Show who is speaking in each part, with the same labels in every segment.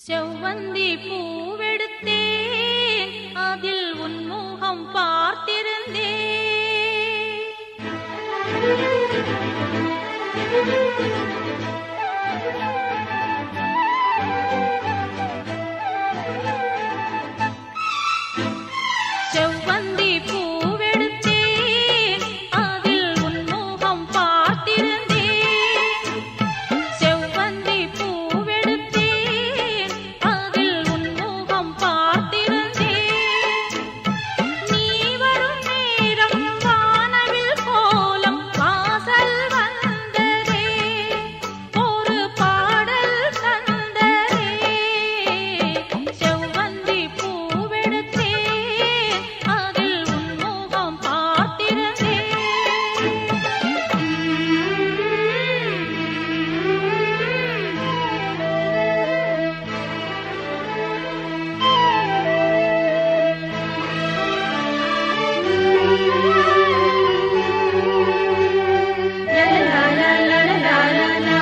Speaker 1: செவ்வந்தி பூவெடுத்தேன் அதில் உன் முகம் பார்த்திருந்தேன் செவ்வந்தி பூவெடுத்தேன் அதில் உன் முகம் பார்த்திருந்தேன் செவ்வந்தி பூவெடுத்தேன் அதில் உன் முகம் பார்த்திருந்தேன் நீ வரும் நேரம் வானவில் கோலம் வாசல் வந்ததே ஒரு பாடல் தந்ததே செவ்வந்தி பூவெடுத்தேன் அதில் உன் முகம் பார்த்திருந்தேன் La la la la la la la.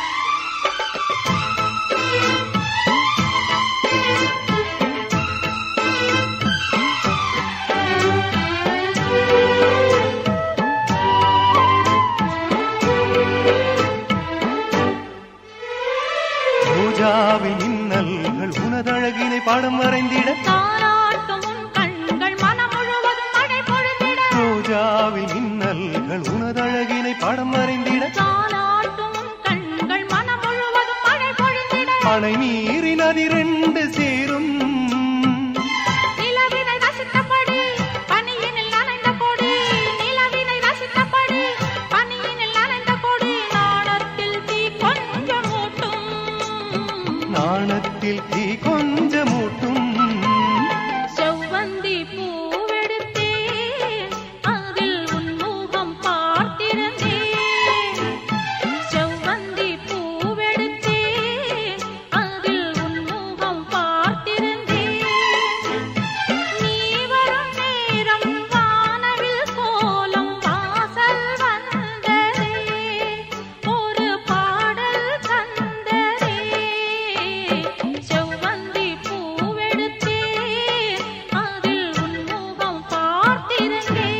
Speaker 2: ரோஜாவின் மின்னல்கள் உனதழகினை பாடம் வரைந்திட
Speaker 1: தாராட்டும் உன் கண்கள் மனம் முழுவதும் மழை பொழிந்திட
Speaker 2: ரோஜாவின் மின்னல்கள் உனதழகினை பாடம் வரைந்திட
Speaker 1: தாராட்டும் உன் கண்கள் மனம் முழுவதும் மழை பொழிந்திட
Speaker 2: அணை நீரின் அதிரெண்டு சேரும்
Speaker 1: நிலவினை ரசித்தபடி பனியினில் நனைந்த கொடி நிலவினை ரசித்தபடி பனியினில் நனைந்த கொடி நாணத்தில் தீ கொஞ்சம் மூட்டும்
Speaker 2: நாணத்தில் தீ கொஞ்சமூட்டும்
Speaker 1: செவ்வந்தி பூவெடுத்தேன் அதில் உன் முகம் பார்த்திருந்தேன் செவ்வந்தி பூவெடுத்தேன் அதில் உன் முகம் பார்த்திருந்தேன் நீ வரும் நேரம் வானவில் கோலம் வாசல் வந்ததே ஒரு பாடல் தந்ததே செவ்வந்தி பூவெடுத்தேன் அதில் உன் முகம் பார்த்திருந்தேன்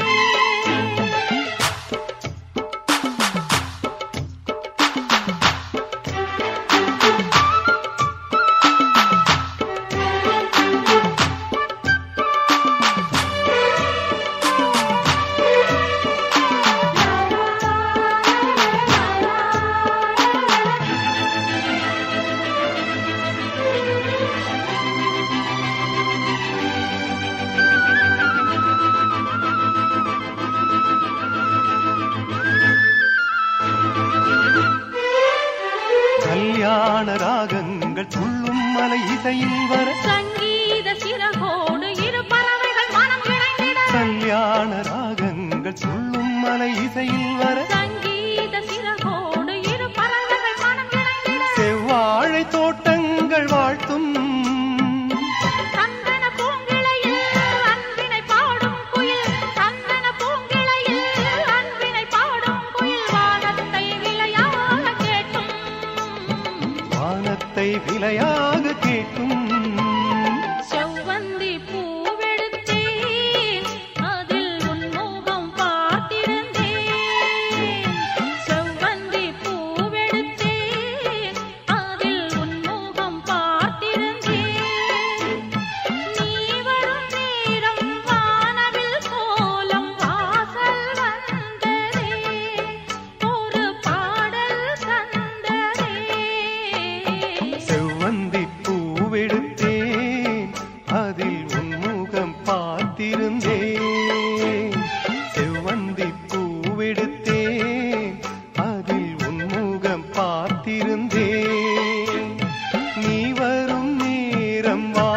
Speaker 2: கல்யாண ராகங்கள் துள்ளும் மலை இசையில் வர
Speaker 1: சங்கீத சிறகோடு இரு பறவைகள் மனம் இணைந்திட
Speaker 2: கல்யாண ராகங்கள் துள்ளும் மலை இசையில் வர
Speaker 1: சங்கீத சிறகோடு இரு பறவைகள் மனம் இணைந்திட
Speaker 2: செவ்வாழை தோட்டங்கள் வாழ்த்தும்
Speaker 1: சந்தன பூங்கிளையில் அன்பினை பாடும் குயில் சந்தன பூங்கிளையில் அன்பினை பாடும் குயில் வானத்தை விளையாக கேட்டும்
Speaker 2: வானத்தை விலையாக கேட்கும்
Speaker 1: செவ்வந்தி பூவெடுத்தேன் அதில் உன் முகம் பார்த்திருந்தேன் செவ்வந்தி பூவெடுத்தேன் அதில் உன் முகம் பார்த்திருந்தேன் நீ வரும் நேரம் வானவில் கோலம் வாசல் வந்ததே ஒரு பாடல் தந்ததே
Speaker 2: செவ்வந்தி பூவெடுத்தேன் அதில் உன்முகம் பார்த்திருந்தேன் செவ்வந்தி பூவெடுத்தேன் அதில் உன்முகம் பார்த்திருந்தேன் நீ வரும் நேரம் வா